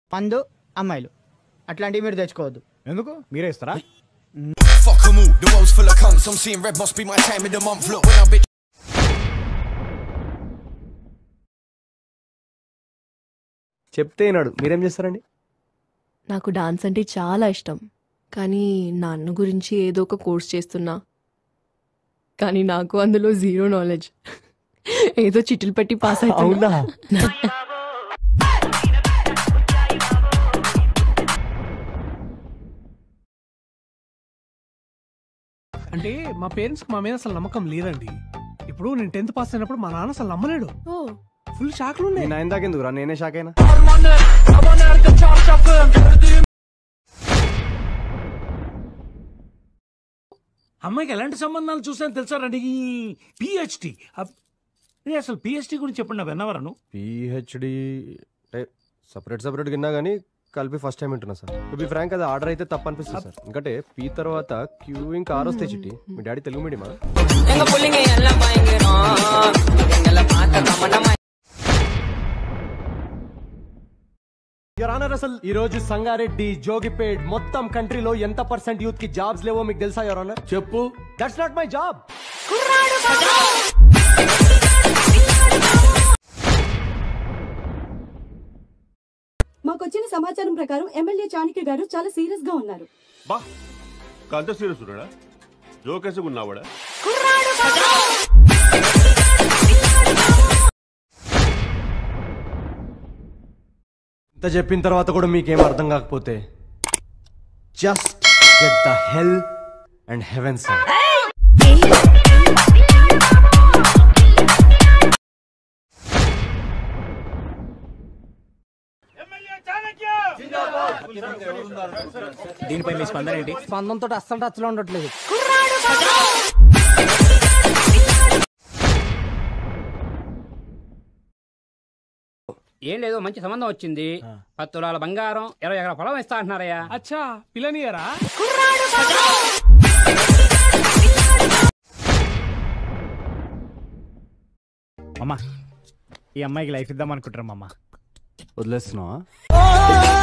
మందు అమ్మాయిలు అట్లాంటివి మీరు తెచ్చుకోవద్దు ఎందుకు మీరే ఇస్తారా Fuck 'em all, the world's full of cunts. I'm seeing red, must be my time of the month. Look, when I bitch. చెప్తే వినాడు మీరేం చేస్తారండి నాకు డాన్స్ అంటే చాలా ఇష్టం కానీ నాన్న గురించి ఏదో ఒక కోర్స్ చేస్తున్నా కానీ నాకు అందులో జీరో నాలెడ్జ్ ఏదో చిట్టులు పట్టి పాస్ అవుతున్నా అవునా అంటే మా పేరెంట్స్ మా మీద అసలు నమ్మకం లేదండి ఇప్పుడు నేను టెన్త్ పాస్ అయినప్పుడు మా నాన్న అసలు నమ్మలేడు ఓ ఫుల్ షాక్ లో ఉండే నేను ఆయన దాకెందుకు రా నేనే షాక్ అయినా అమ్మాయికి ఎలాంటి సంబంధాలు చూసాను తెలుసారండి ఈ పిహెచ్డి అసలు పిహెచ్డి గురించి చెప్పండి విన్నవరను పిహెచ్డి అంటే సపరేట్ సపరేట్ విన్నా కానీ కలిపి ఫస్ట్ టైం వింటున్నా సార్ టు బి ఫ్రాంక్ అది ఆర్డర్ అయితే తప్ప అనిపిస్తుంది సార్ ఎందుకంటే పీ తర్వాత క్యూ ఇంకా ఆర్ వస్తాయి చిట్టి మీ డాడీ తెలుగు మీడియమా యువర్ ఆనర్ అసలు ఈ రోజు సంగారెడ్డి జోగిపేట్ మొత్తం కంట్రీలో ఎంత పర్సెంట్ యూత్ కి జాబ్స్ లేవో మీకు తెలుసా యువర్ ఆనర్ చెప్పు దట్స్ నాట్ మై జాబ్ మాకొచ్చిన సమాచారం ప్రకారం ఎమ్మెల్యే చాణక్య గారు చాలా సీరియస్ గా ఉన్నారు బా కంత సీరియస్ ఉన్నాడా జోకేసి ఉన్నావాడా ఇంత చెప్పిన తర్వాత కూడా మీకేం అర్థం కాకపోతే just get the hell and heaven sir దీనిపై మీ స్పందన ఏంటి స్పందనతో అస్సలు టచ్లో ఉండట్లేదు ఏం లేదు మంచి సంబంధం వచ్చింది పది తులాల బంగారం ఇరవై ఎకరాల పొలం ఇస్తా అంటున్నారయ్యా అచ్చా పిల్లనియరా అమ్మా ఈ అమ్మాయికి లైఫ్ ఇద్దాం అనుకుంటున్నాం అమ్మా వదిలేస్తున్నావా